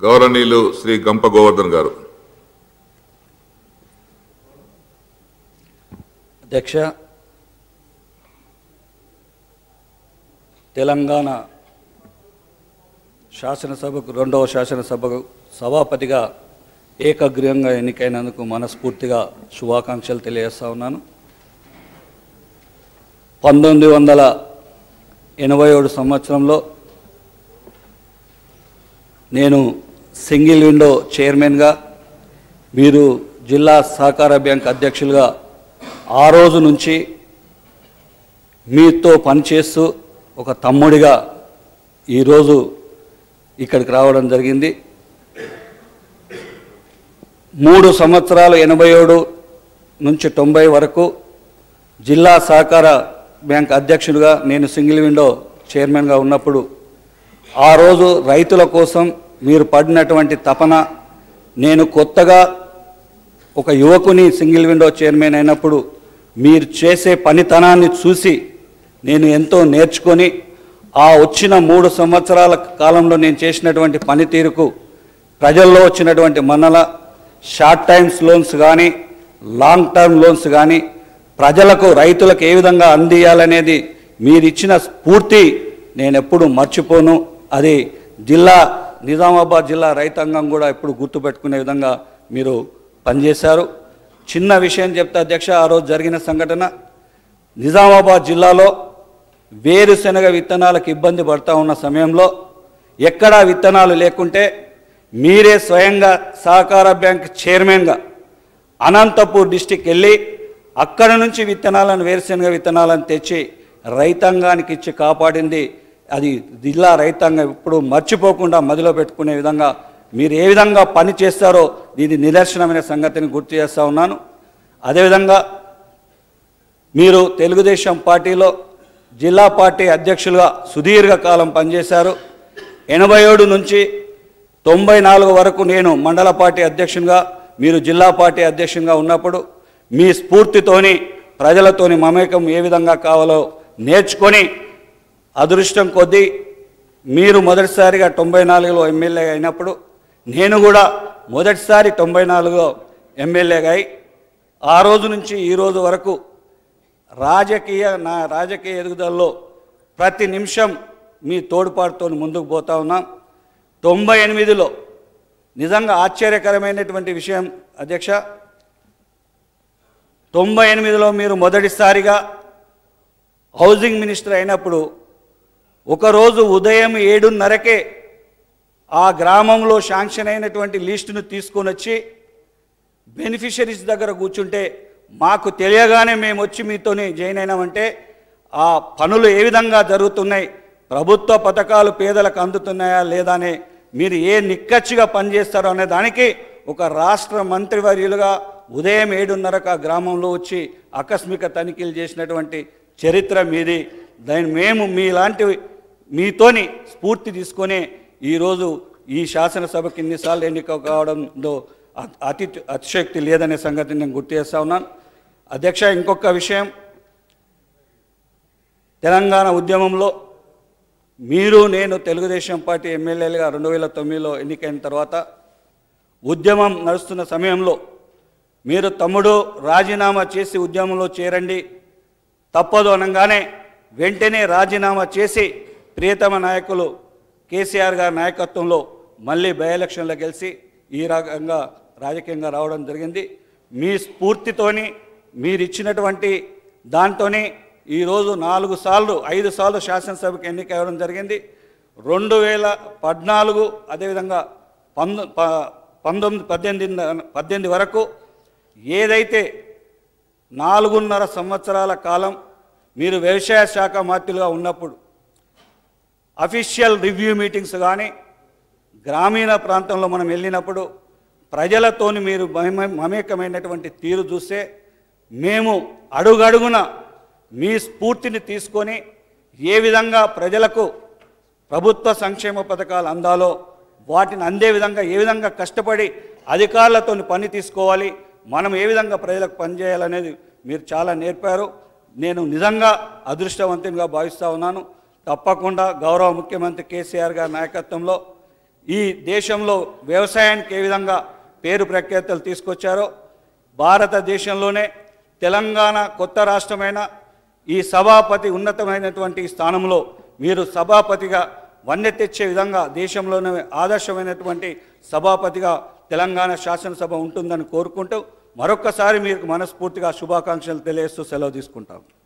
గౌరవనీయులు శ్రీ గంప గోవర్ధన్ గారు అధ్యక్ష తెలంగాణ శాసనసభకు రెండవ శాసనసభకు సభాపతిగా ఏకగ్రీవంగా ఎన్నికైనందుకు మనస్ఫూర్తిగా శుభాకాంక్షలు తెలియజేస్తా ఉన్నాను పంతొమ్మిది వందల ఎనభై ఏడు సంవత్సరంలో నేను సింగిల్ విండో చైర్మన్గా మీరు జిల్లా సహకార బ్యాంక్ అధ్యక్షులుగా ఆ రోజు నుంచి మీతో పనిచేస్తూ ఒక తమ్ముడిగా ఈరోజు ఇక్కడికి రావడం జరిగింది మూడు సంవత్సరాలు ఎనభై ఏడు నుంచి తొంభై వరకు జిల్లా సహకార బ్యాంక్ అధ్యక్షుడిగా నేను సింగిల్ విండో చైర్మన్గా ఉన్నప్పుడు ఆ రోజు రైతుల కోసం మీరు పడినటువంటి తపన నేను కొత్తగా ఒక యువకుని సింగిల్ విండో చైర్మన్ అయినప్పుడు మీరు చేసే పనితనాన్ని చూసి నేను ఎంతో నేర్చుకొని ఆ వచ్చిన మూడు సంవత్సరాల కాలంలో నేను చేసినటువంటి పనితీరుకు ప్రజల్లో వచ్చినటువంటి మన్నల షార్ట్ టైమ్స్ లోన్స్ కానీ లాంగ్ టర్మ్ లోన్స్ కానీ ప్రజలకు రైతులకు ఏ విధంగా అందియాలనేది మీరు ఇచ్చిన స్ఫూర్తి నేను ఎప్పుడు మర్చిపోను అది జిల్లా నిజామాబాద్ జిల్లా రైతాంగం కూడా ఎప్పుడు గుర్తుపెట్టుకునే విధంగా మీరు పనిచేశారు చిన్న విషయం చెప్తే అధ్యక్ష ఆ రోజు జరిగిన సంఘటన నిజామాబాద్ జిల్లాలో వేరుశనగ విత్తనాలకు ఇబ్బంది పడతా ఉన్న సమయంలో ఎక్కడా విత్తనాలు లేకుంటే మీరే స్వయంగా సహకార బ్యాంక్ చైర్మన్గా అనంతపూర్ డిస్టిక్ వెళ్ళి అక్కడ నుంచి విత్తనాలను వేరుశనగ విత్తనాలను తెచ్చి రైతాంగానికి ఇచ్చి కాపాడింది అది జిల్లా రైతాంగం ఇప్పుడు మర్చిపోకుండా మదిలో పెట్టుకునే విధంగా మీరు ఏ విధంగా పని చేస్తారో ఇది నిదర్శనమైన సంగతిని గుర్తు చేస్తూ ఉన్నాను అదేవిధంగా మీరు తెలుగుదేశం పార్టీలో జిల్లా పార్టీ అధ్యక్షులుగా సుదీర్ఘకాలం పనిచేశారు ఎనభై ఏడు నుంచి తొంభై నాలుగు వరకు నేను మండల పార్టీ అధ్యక్షునిగా మీరు జిల్లా పార్టీ అధ్యక్షునిగా ఉన్నప్పుడు మీ స్ఫూర్తితోని ప్రజలతోని మమేకం ఏ విధంగా కావాలో నేర్చుకొని అదృష్టం కొద్దీ మీరు మొదటిసారిగా తొంభై నాలుగులో ఎమ్మెల్యే అయినప్పుడు నేను కూడా మొదటిసారి తొంభై నాలుగులో ఎమ్మెల్యేగా అయి ఆ రోజు నుంచి ఈ రోజు వరకు రాజకీయ నా రాజకీయ ఎదుగుదలలో ప్రతి నిమిషం మీ తోడ్పాటుతో ముందుకు పోతా ఉన్నాం తొంభై ఎనిమిదిలో నిజంగా ఆశ్చర్యకరమైనటువంటి విషయం అధ్యక్ష తొంభై ఎనిమిదిలో మీరు మొదటిసారిగా హౌసింగ్ మినిస్టర్ అయినప్పుడు ఒకరోజు ఉదయం ఏడున్నరకే ఆ గ్రామంలో శాంక్షన్ అయినటువంటి లిస్టును తీసుకొని వచ్చి బెనిఫిషరీస్ దగ్గర కూర్చుంటే మాకు తెలియగానే మేము వచ్చి మీతోని జాయిన్ అయినామంటే ఆ పనులు ఏ విధంగా జరుగుతున్నాయి ప్రభుత్వ పథకాలు పేదలకు అందుతున్నాయా లేదా అని మీరు ఏ నిక్కచ్చిగా పనిచేస్తారో అనే దానికి ఒక రాష్ట్ర మంత్రివర్యులుగా ఉదయం ఏడున్నరకు ఆ గ్రామంలో వచ్చి ఆకస్మిక తనిఖీలు చేసినటువంటి చరిత్ర మీది దాన్ని మేము మీలాంటి మీతోని స్ఫూర్తి తీసుకొని ఈరోజు ఈ శాసనసభకి ఇన్నిసార్లు ఎన్నిక కావడంలో అ- అతి అతిశక్తి లేదనే సంగతిని నేను గుర్తు చేస్తా ఉన్నాను అధ్యక్ష ఇంకొక విషయం తెలంగాణ ఉద్యమంలో మీరు నేను తెలుగుదేశం పార్టీ ఎమ్మెల్యేలుగా రెండు వేల తొమ్మిదిలో ఎన్నికైన తర్వాత ఉద్యమం నడుస్తున్న సమయంలో మీరు తమ్ముడు రాజీనామా చేసి ఉద్యమంలో చేరండి తప్పదు అనగానే వెంటనే రాజీనామా చేసి ప్రియతమ నాయకులు కేసీఆర్ గారి నాయకత్వంలో మళ్ళీ బై ఎలక్షన్లో గెలిచి ఈ రకంగా రాజకీయంగా రావడం జరిగింది మీ స్ఫూర్తితోని మీరు ఇచ్చినటువంటి దాంతోని ఈరోజు నాలుగు సార్లు ఐదు సార్లు శాసనసభకు ఎన్నిక అవ్వడం జరిగింది రెండు వేల పద్నాలుగు అదేవిధంగా పంతొ ప- పంతొమ్మిది పద్దెనిమిది పద్దెనిమిది వరకు ఏదైతే నాలుగున్నర సంవత్సరాల కాలం మీరు వ్యవసాయ శాఖ మంత్రులుగా ఉన్నప్పుడు అఫీషియల్ రివ్యూ మీటింగ్స్ కానీ గ్రామీణ ప్రాంతంలో మనం వెళ్ళినప్పుడు ప్రజలతోని మీరు మమ- మమేకమైనటువంటి తీరు చూస్తే మేము అడుగడుగున మీ స్ఫూర్తిని తీసుకొని ఏ విధంగా ప్రజలకు ప్రభుత్వ సంక్షేమ పథకాలు అందాలో వాటిని అందే విధంగా ఏ విధంగా కష్టపడి అధికారులతో పని తీసుకోవాలి మనం ఏ విధంగా ప్రజలకు పనిచేయాలనేది మీరు చాలా నేర్పారు నేను నిజంగా అదృష్టవంతంగా భావిస్తూ ఉన్నాను తప్పకుండా గౌరవ ముఖ్యమంత్రి కేసీఆర్ గారి నాయకత్వంలో ఈ దేశంలో వ్యవసాయానికి ఏ విధంగా పేరు ప్రఖ్యాతలు తీసుకొచ్చారో భారతదేశంలోనే తెలంగాణ కొత్త రాష్ట్రమైన ఈ సభాపతి ఉన్నతమైనటువంటి స్థానంలో మీరు సభాపతిగా వన్నె తెచ్చే విధంగా దేశంలోనే ఆదర్శమైనటువంటి సభాపతిగా తెలంగాణ శాసనసభ ఉంటుందని కోరుకుంటూ మరొక్కసారి మీకు మనస్ఫూర్తిగా శుభాకాంక్షలు తెలియజేస్తూ సెలవు తీసుకుంటాం